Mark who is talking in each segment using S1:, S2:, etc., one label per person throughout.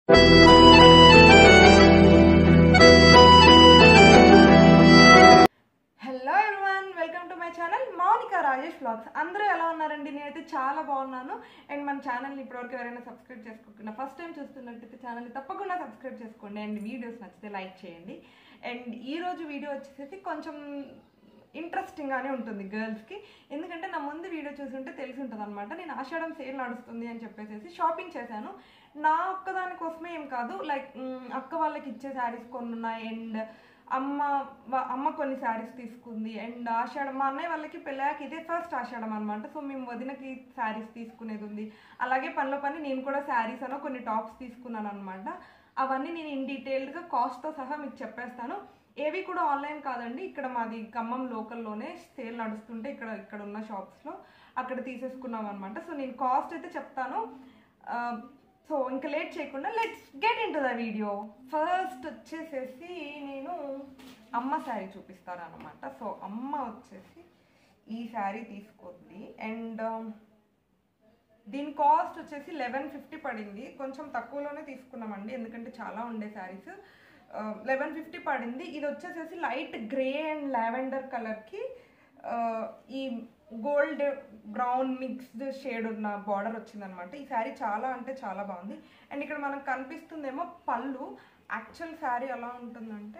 S1: Hello everyone welcome to my channel Mounika Rajesh blogs అందరూ ఎలా ఉన్నారండి నేనైతే చాలా బాగున్నాను అండ్ మన ఛానల్ని ఇప్పటివరకు ఎవరైనా సబ్స్క్రైబ్ చేసుకోకుండా ఫస్ట్ టైం చూస్తున్నట్టయితే ఛానల్ని తప్పకుండా సబ్స్క్రైబ్ చేసుకోండి అండ్ వీడియోస్ నచ్చితే లైక్ చేయండి అండ్ ఈ రోజు వీడియో వచ్చేసి కొంచెం ఇంట్రెస్టింగ్గానే ఉంటుంది గర్ల్స్కి ఎందుకంటే నా ముందు వీడియో చూసుంటే తెలిసి ఉంటుంది అనమాట నేను ఆషాఢం సేల్ నడుస్తుంది అని చెప్పేసి షాపింగ్ చేశాను నా ఒక్కదాని కోసమే ఏం కాదు లైక్ అక్క వాళ్ళకి ఇచ్చే శారీస్ కొన్ని ఉన్నాయి అండ్ అమ్మ వా- అమ్మ కొన్ని శారీస్ తీసుకుంది అండ్ ఆషాఢం మా అన్నయ్య వాళ్ళకి పెళ్ళాక ఇదే ఫస్ట్ ఆషాఢం అనమాట సో మేము వదినకి శారీస్ తీసుకునేది ఉంది అలాగే పనిలో పని నేను కూడా శారీస్ అనో కొన్ని టాప్స్ తీసుకున్నాను అనమాట అవన్నీ నేను ఇన్ డీటెయిల్డ్గా కాస్ట్తో సహా మీకు చెప్పేస్తాను ఏవి కూడా ఆన్లైన్ కాదండి ఇక్కడ మాది ఖమ్మం లోకల్లోనే సేల్ నడుస్తుంటే ఇక్కడ ఇక్కడ ఉన్న షాప్స్లో అక్కడ తీసేసుకున్నాం అనమాట సో నేను కాస్ట్ అయితే చెప్తాను ఆ, సో ఇంకా లేట్ చేయకుండా let's get into the video first వచ్చేసేసి నేను అమ్మ శారీ చూపిస్తాను అనమాట సో అమ్మ వచ్చేసి ఈ శారీ తీసుకుంది అండ్ దీని కాస్ట్ వచ్చేసి లెవెన్ ఫిఫ్టీ పడింది కొంచెం తక్కువలోనే తీసుకున్నామండి ఎందుకంటే చాలా ఉండే శారీస్ లెవెన్ ఫిఫ్టీ పడింది ఇది వచ్చేసేసి లైట్ గ్రే అండ్ లావెండర్ కలర్కి ఈ గోల్డ్ బ్రౌన్ మిక్స్డ్ షేడ్ ఉన్న బార్డర్ వచ్చిందనమాట ఈ శారీ చాలా అంటే చాలా బాగుంది అండ్ ఇక్కడ మనకు కనిపిస్తుందేమో పళ్ళు యాక్చువల్ శారీ ఎలా ఉంటుందంటే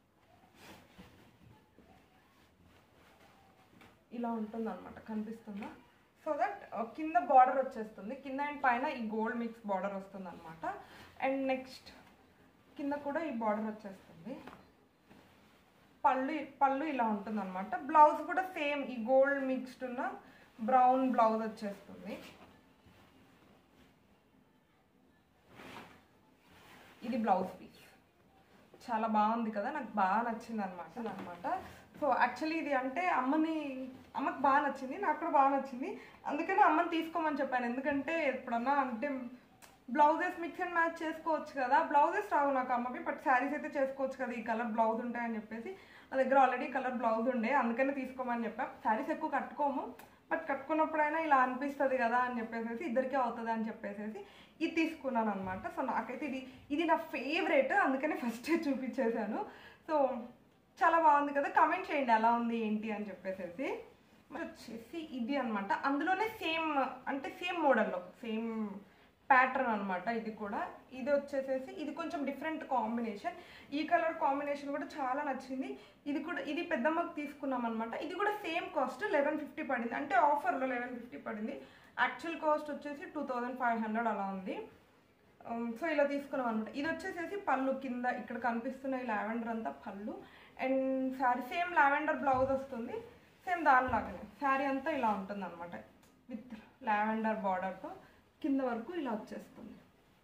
S1: ఇలా ఉంటుంది అనమాట కనిపిస్తుందా సో దట్ కింద బార్డర్ వచ్చేస్తుంది కింద అండ్ పైన ఈ గోల్డ్ మిక్స్ బార్డర్ వస్తుంది అనమాట అండ్ నెక్స్ట్ కింద కూడా ఈ బార్డర్ వచ్చేస్తుంది పళ్ళు పళ్ళు ఇలా ఉంటుంది అనమాట బ్లౌజ్ కూడా సేమ్ ఈ గోల్డ్ మిక్స్డ్ ఉన్న బ్రౌన్ బ్లౌజ్ వచ్చేస్తుంది ఇది బ్లౌజ్ పీస్ చాలా బాగుంది కదా నాకు బాగా నచ్చింది అనమాట అనమాట సో యాక్చువల్లీ ఇది అంటే అమ్మని అమ్మకి బాగా నచ్చింది నాకు కూడా బాగా నచ్చింది అందుకని అమ్మని తీసుకోమని చెప్పాను ఎందుకంటే ఎప్పుడన్నా అంటే బ్లౌజెస్ మిక్స్ అండ్ మ్యాచ్ చేసుకోవచ్చు కదా బ్లౌజెస్ రావు నాకు అమ్మకి బట్ శారీస్ అయితే చేసుకోవచ్చు కదా ఈ కలర్ బ్లౌజ్ ఉంటాయని చెప్పేసి నా దగ్గర ఆల్రెడీ కలర్ బ్లౌజ్ ఉండే అందుకని తీసుకోమని చెప్పాం శారీస్ ఎక్కువ కట్టుకోము బట్ కట్టుకున్నప్పుడైనా ఇలా అనిపిస్తుంది కదా అని చెప్పేసి ఇద్దరికీ అవుతుంది అని చెప్పేసి ఇది తీసుకున్నాను అనమాట సో నాకైతే ఇది ఇది నా ఫేవరెట్ అందుకని ఫస్ట్ చూపించేశాను సో చాలా బాగుంది కదా కమెంట్ చేయండి ఎలా ఉంది ఏంటి అని చెప్పేసి మరి వచ్చేసి ఇది అన్నమాట అందులోనే సేమ్ అంటే సేమ్ మోడల్లో సేమ్ ప్యాటర్న్ అన్నమాట ఇది కూడా ఇది వచ్చేసేసి ఇది కొంచెం డిఫరెంట్ కాంబినేషన్ ఈ కలర్ కాంబినేషన్ కూడా చాలా నచ్చింది ఇది కూడా ఇది పెద్దమ్మకి తీసుకున్నాం అనమాట ఇది కూడా సేమ్ కాస్ట్ లెవెన్ ఫిఫ్టీ పడింది అంటే ఆఫర్లో లెవెన్ ఫిఫ్టీ పడింది యాక్చువల్ కాస్ట్ వచ్చేసి టూ థౌజండ్ ఫైవ్ హండ్రెడ్ అలా ఉంది సో ఇలా తీసుకున్నాం అనమాట ఇది వచ్చేసేసి పళ్ళు కింద ఇక్కడ కనిపిస్తున్న ఈ లావెండర్ అంతా పళ్ళు and sari same lavender blouse వస్తుంది సేమ్ దానిలాగానే శారీ అంతా ఇలా ఉంటుంది అనమాట విత్ లావెండర్ బార్డర్తో కింద వరకు ఇలా వచ్చేస్తుంది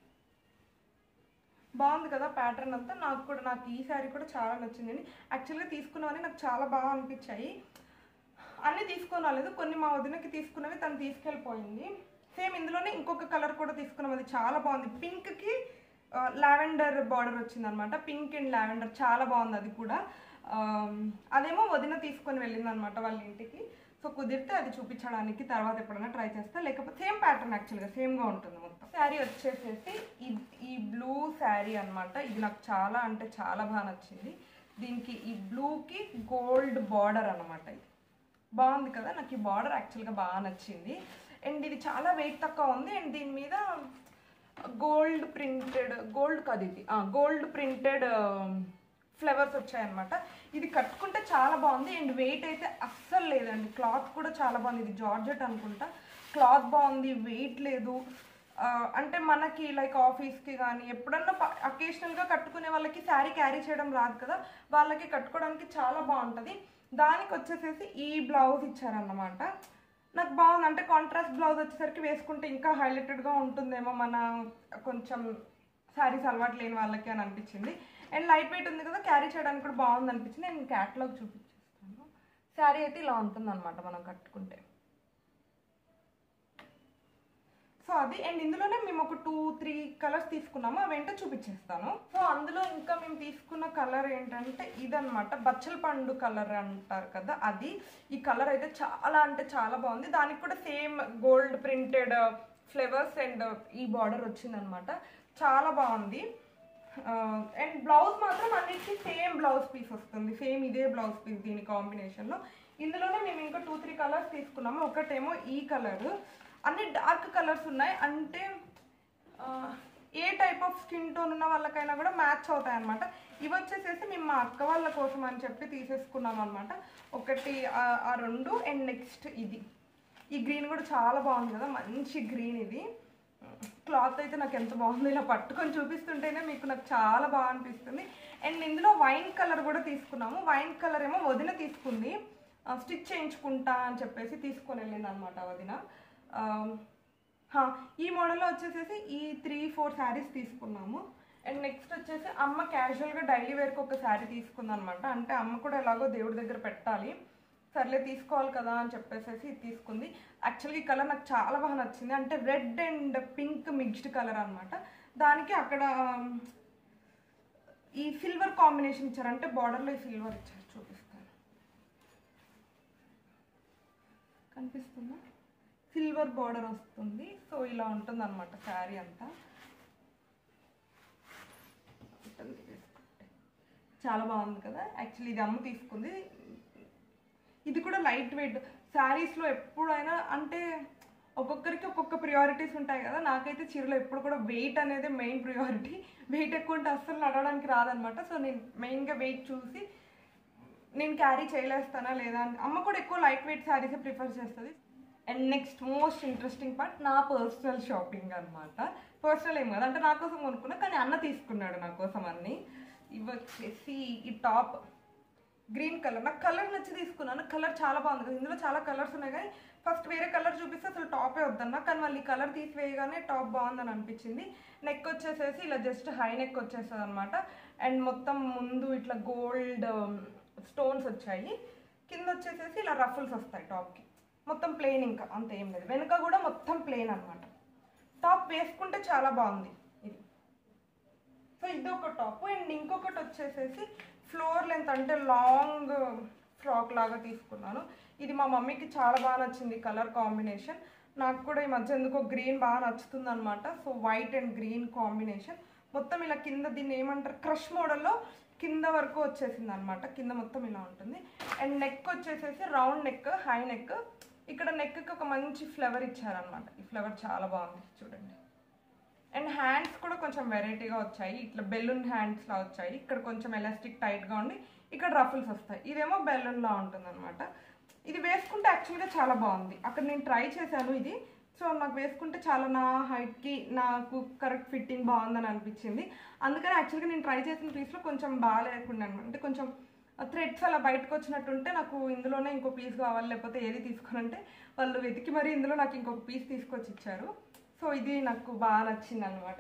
S1: బాగుంది కదా ప్యాటర్న్ అంతా నాకు కూడా నాకు ఈ శారీ కూడా చాలా నచ్చింది యాక్చువల్గా తీసుకున్నవని నాకు చాలా బాగా అనిపించాయి అన్నీ తీసుకొని రాలేదు కొన్ని మా వదినకి తీసుకున్నవి తను తీసుకెళ్ళిపోయింది సేమ్ ఇందులోనే ఇంకొక కలర్ కూడా తీసుకున్నాం అది చాలా బాగుంది పింక్కి లావెండర్ బార్డర్ వచ్చింది అనమాట పింక్ అండ్ లావెండర్ చాలా బాగుంది అది కూడా ఆ, అదేమో వదిన తీసుకొని వెళ్ళింది అనమాట వాళ్ళ ఇంటికి సో కుదిరితే అది చూపించడానికి తర్వాత ఎప్పుడైనా ట్రై చేస్తా లేకపోతే సేమ్ ప్యాటర్న్ యాక్చువల్గా సేమ్గా ఉంటుంది మొత్తం శారీ వచ్చేసేసి ఈ- ఈ బ్లూ శారీ అన్నమాట ఇది నాకు చాలా అంటే చాలా బాగా నచ్చింది దీనికి ఈ బ్లూకి గోల్డ్ బార్డర్ అన్నమాట ఇది బాగుంది కదా నాకు ఈ బార్డర్ యాక్చువల్గా బాగా నచ్చింది అండ్ ఇది చాలా వెయిట్ తక్కువ ఉంది అండ్ దీని మీద గోల్డ్ ప్రింటెడ్ గోల్డ్ కాదు ఇది గోల్డ్ ప్రింటెడ్ ఫ్లవర్స్ వచ్చాయన్నమాట ఇది కట్టుకుంటే చాలా బాగుంది అండ్ వెయిట్ అయితే అస్సలు లేదండి క్లాత్ కూడా చాలా బాగుంది ఇది జార్జెట్ అనుకుంటా క్లాత్ బాగుంది వెయిట్ లేదు ఆ, అంటే మనకి లైక్ ఆఫీస్కి కానీ ఎప్పుడన్నా అకేషనల్గా కట్టుకునే వాళ్ళకి శారీ క్యారీ చేయడం రాదు కదా వాళ్ళకి కట్టుకోవడానికి చాలా బాగుంటుంది దానికి వచ్చేసేసి ఈ బ్లౌజ్ ఇచ్చారన్నమాట నాకు బాగుంది అంటే కాంట్రాస్ట్ బ్లౌజ్ వచ్చేసరికి వేసుకుంటే ఇంకా హైలైటెడ్గా ఉంటుందేమో మన కొంచెం శారీస్ అలవాటు లేని వాళ్ళకి అని అనిపించింది అండ్ లైట్ వెయిట్ ఉంది కదా క్యారీ చేయడానికి కూడా బాగుంది అనిపించింది నేను క్యాటలాగ్ చూపించేస్తాను శారీ అయితే ఇలా ఉంటుంది అనమాట మనం కట్టుకుంటే సో అది అండ్ ఇందులోనే మేము ఒక టూ త్రీ కలర్స్ తీసుకున్నాము అవి ఏంటో చూపించేస్తాను సో అందులో ఇంకా మేము తీసుకున్న కలర్ ఏంటంటే ఇదన్నమాట బచ్చల పండు కలర్ అంటారు కదా అది ఈ కలర్ అయితే చాలా అంటే చాలా బాగుంది దానికి కూడా same gold printed flavours and ఈ బార్డర్ వచ్చిందనమాట చాలా బాగుంది అండ్ బ్లౌజ్ మాత్రం అన్నిటికీ సేమ్ బ్లౌజ్ పీస్ వస్తుంది సేమ్ ఇదే బ్లౌజ్ పీస్ దీని కాంబినేషన్లో ఇందులోనే మేము ఇంకా టూ త్రీ కలర్స్ తీసుకున్నాము ఒకటేమో ఈ కలర్ అన్ని డార్క్ కలర్స్ ఉన్నాయి అంటే ఆ, ఏ టైప్ ఆఫ్ స్కిన్ టోన్ ఉన్న వాళ్ళకైనా కూడా మ్యాచ్ అవుతాయి అనమాట ఇవి వచ్చేసేసి మేము మా అక్క వాళ్ళ కోసం అని చెప్పి తీసేసుకున్నాం అనమాట ఒకటి ఆ- ఆ రెండు అండ్ నెక్స్ట్ ఇది ఈ గ్రీన్ కూడా చాలా బాగుంది కదా మంచి గ్రీన్ ఇది క్లాత్ అయితే నాకు ఎంత బాగుంది ఇలా పట్టుకొని చూపిస్తుంటేనే మీకు నాకు చాలా బాగా అనిపిస్తుంది అండ్ ఇందులో వైన్ కలర్ కూడా తీసుకున్నాము వైన్ కలర్ ఏమో వదిన తీసుకుంది స్టిచ్ చేయించుకుంటా అని చెప్పేసి తీసుకొని వెళ్ళింది అనమాట వదిన ఆ, హా, ఈ మోడల్లో వచ్చేసేసి ఈ త్రీ ఫోర్ శారీస్ తీసుకున్నాము అండ్ నెక్స్ట్ వచ్చేసి అమ్మ క్యాజువల్గా డైలీ వేర్కి ఒక శారీ తీసుకుంది అనమాట అంటే అమ్మ కూడా ఎలాగో దేవుడి దగ్గర పెట్టాలి సర్లే తీసుకోవాలి కదా అని చెప్పేసి ఇది తీసుకుంది యాక్చువల్గా ఈ కలర్ నాకు చాలా బాగా నచ్చింది అంటే red and pink mixed colour అనమాట దానికి అక్కడ ఈ సిల్వర్ కాంబినేషన్ ఇచ్చారు అంటే బార్డర్లో ఈ సిల్వర్ ఇచ్చారు చూపిస్తాను కనిపిస్తుందా సిల్వర్ బార్డర్ వస్తుంది సో ఇలా ఉంటుంది అనమాట శారీ అంతా ఉంటుంది వేసుకుంటే. చాలా బాగుంది కదా యాక్చువల్లీ ఇది అమ్మ తీసుకుంది ఇది కూడా లైట్ వెయిట్ శారీస్లో ఎప్పుడైనా అంటే ఒక్కొక్కరికి ఒక్కొక్క ప్రియారిటీస్ ఉంటాయి కదా నాకైతే చీరలో ఎప్పుడు కూడా వెయిట్ అనేది మెయిన్ ప్రియారిటీ వెయిట్ ఎక్కువ ఉంటే అస్సలు నడవడానికి రాదనమాట సో నేను మెయిన్గా వెయిట్ చూసి నేను క్యారీ చేయలేస్తానా లేదా అని అమ్మ కూడా ఎక్కువ లైట్ వెయిట్ శారీస్ ప్రిఫర్ చేస్తుంది and next most interesting part నా పర్సనల్ షాపింగ్ అనమాట పర్సనల్ ఏం కదా అంటే నా కోసం కొనుక్కున్నా కానీ అన్న తీసుకున్నాడు నా కోసం అన్ని ఇవి వచ్చేసి ఈ టాప్ గ్రీన్ కలర్ నాకు కలర్ నచ్చి తీసుకున్నాను కలర్ చాలా బాగుంది కదా ఇందులో చాలా కలర్స్ ఉన్నాయి కానీ ఫస్ట్ వేరే కలర్ చూపిస్తే అసలు టాపే వద్దన్నా కానీ మళ్ళీ కలర్ తీసివేయగానే టాప్ బాగుందని అనిపించింది నెక్ వచ్చేసేసి ఇలా జస్ట్ హై నెక్ వచ్చేస్తుంది అనమాట అండ్ మొత్తం ముందు ఇట్లా గోల్డ్ స్టోన్స్ వచ్చాయి కింద వచ్చేసేసి ఇలా రఫుల్స్ వస్తాయి టాప్కి మొత్తం ప్లెయిన్ ఇంకా అంత ఏం లేదు వెనుక కూడా మొత్తం ప్లెయిన్ అనమాట టాప్ వేసుకుంటే చాలా బాగుంది ఇది సో ఇది ఒక టాప్ అండ్ ఇంకొకటి వచ్చేసేసి ఫ్లోర్ లెంత్ అంటే లాంగ్ ఫ్రాక్ లాగా తీసుకున్నాను ఇది మా మమ్మీకి చాలా బాగా నచ్చింది కలర్ కాంబినేషన్ నాకు కూడా ఈ మధ్య ఎందుకో గ్రీన్ బాగా నచ్చుతుంది అనమాట so white and green combination మొత్తం ఇలా కింద దీన్ని ఏమంటారు క్రష్ మోడల్లో కింద వరకు వచ్చేసింది అనమాట కింద మొత్తం ఇలా ఉంటుంది అండ్ నెక్ వచ్చేసేసి రౌండ్ నెక్ హై నెక్ ఇక్కడ నెక్కి ఒక మంచి ఫ్లవర్ ఇచ్చారనమాట ఈ ఫ్లవర్ చాలా బాగుంది చూడండి అండ్ హ్యాండ్స్ కూడా కొంచెం వెరైటీగా వచ్చాయి ఇట్లా బెలూన్ హ్యాండ్స్ లా వచ్చాయి ఇక్కడ కొంచెం ఎలాస్టిక్ టైట్గా ఉండి ఇక్కడ రఫుల్స్ వస్తాయి ఇదేమో బెలూన్ లా ఉంటుంది అనమాట ఇది వేసుకుంటే యాక్చువల్గా చాలా బాగుంది అక్కడ నేను ట్రై చేశాను ఇది సో నాకు వేసుకుంటే చాలా నా హైట్కి నాకు కరెక్ట్ ఫిట్టింగ్ బాగుందని అనిపించింది అందుకని యాక్చువల్గా నేను ట్రై చేసిన పీస్లో కొంచెం బాగాలేకుండా అనమాట అంటే కొంచెం థ్రెడ్స్ అలా బయటకు వచ్చినట్టుంటే నాకు ఇందులోనే ఇంకో పీస్ కావాలి లేకపోతే ఏది తీసుకోనంటే వాళ్ళు వెతికి మరీ ఇందులో నాకు ఇంకొక పీస్ తీసుకొచ్చి ఇచ్చారు సో ఇది నాకు బాగా నచ్చింది అనమాట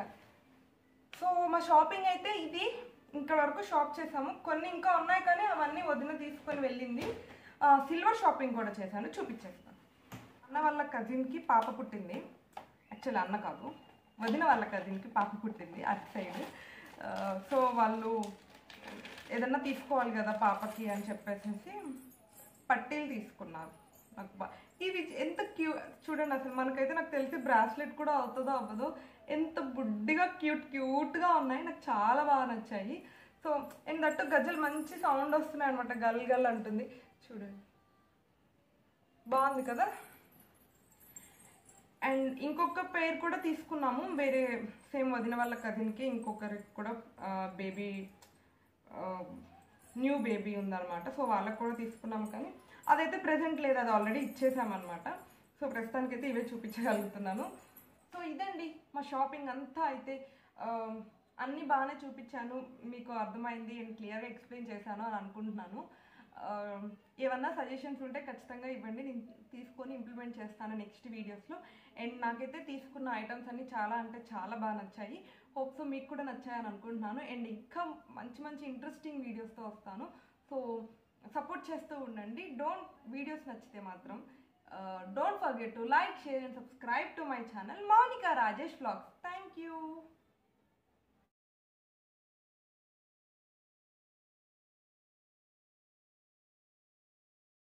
S1: సో మా షాపింగ్ అయితే ఇది ఇక్కడ వరకు షాప్ చేసాము కొన్ని ఇంకా ఉన్నాయి కానీ అవన్నీ వదిన తీసుకొని వెళ్ళింది సిల్వర్ షాపింగ్ కూడా చేశాను చూపించేస్తాను అన్న వాళ్ళ కజిన్కి పాప పుట్టింది యాక్చువల్లీ అన్న కాదు వదిన వాళ్ళ కజిన్కి పాప పుట్టింది అటు సైడ్ సో వాళ్ళు ఏదన్నా తీసుకోవాలి కదా పాపకి అని చెప్పేసి పట్టీలు తీసుకున్నారు నాకు బా ఇవి ఎంత క్యూ చూడండి అసలు మనకైతే నాకు తెలిసి బ్రాస్లెట్ కూడా అవుతుందో అవ్వదో ఎంత బుడ్డిగా క్యూట్ క్యూట్గా ఉన్నాయి నాకు చాలా బాగా నచ్చాయి సో అండ్ దట్టు గజ్జలు మంచి సౌండ్ వస్తున్నాయి అనమాట గల్ గల్ అంటుంది చూడండి బాగుంది కదా అండ్ ఇంకొక పేరు కూడా తీసుకున్నాము వేరే సేమ్ వదిన వాళ్ళ కజిన్కి ఇంకొకరికి కూడా బేబీ న్యూ బేబీ ఉందన్నమాట సో వాళ్ళకి కూడా తీసుకున్నాం కానీ అదైతే ప్రెసెంట్ లేదు అది ఆల్రెడీ ఇచ్చేసామన్నమాట సో ప్రస్తుతానికైతే ఇవే చూపించగలుగుతున్నాను సో ఇదండి మా షాపింగ్ అంతా అయితే ఆ, అన్నీ బాగానే చూపించాను మీకు అర్థమైంది అండ్ క్లియర్గా ఎక్స్ప్లెయిన్ చేశాను అని అనుకుంటున్నాను ఆ, ఏమన్నా సజెషన్స్ ఉంటే ఖచ్చితంగా ఇవ్వండి నేను తీసుకొని ఇంప్లిమెంట్ చేస్తాను నెక్స్ట్ వీడియోస్లో అండ్ నాకైతే తీసుకున్న ఐటమ్స్ అన్నీ చాలా అంటే చాలా బాగా నచ్చాయి హోప్స్ మీకు కూడా నచ్చాయని అనుకుంటున్నాను అండ్ ఇంకా మంచి మంచి ఇంట్రెస్టింగ్ వీడియోస్తో వస్తాను సో సపోర్ట్ చేస్తూ ఉండండి డోంట్ వీడియోస్ నచ్చితే మాత్రం don't forget to like share and subscribe to my channel Mounika Rajesh blogs thank you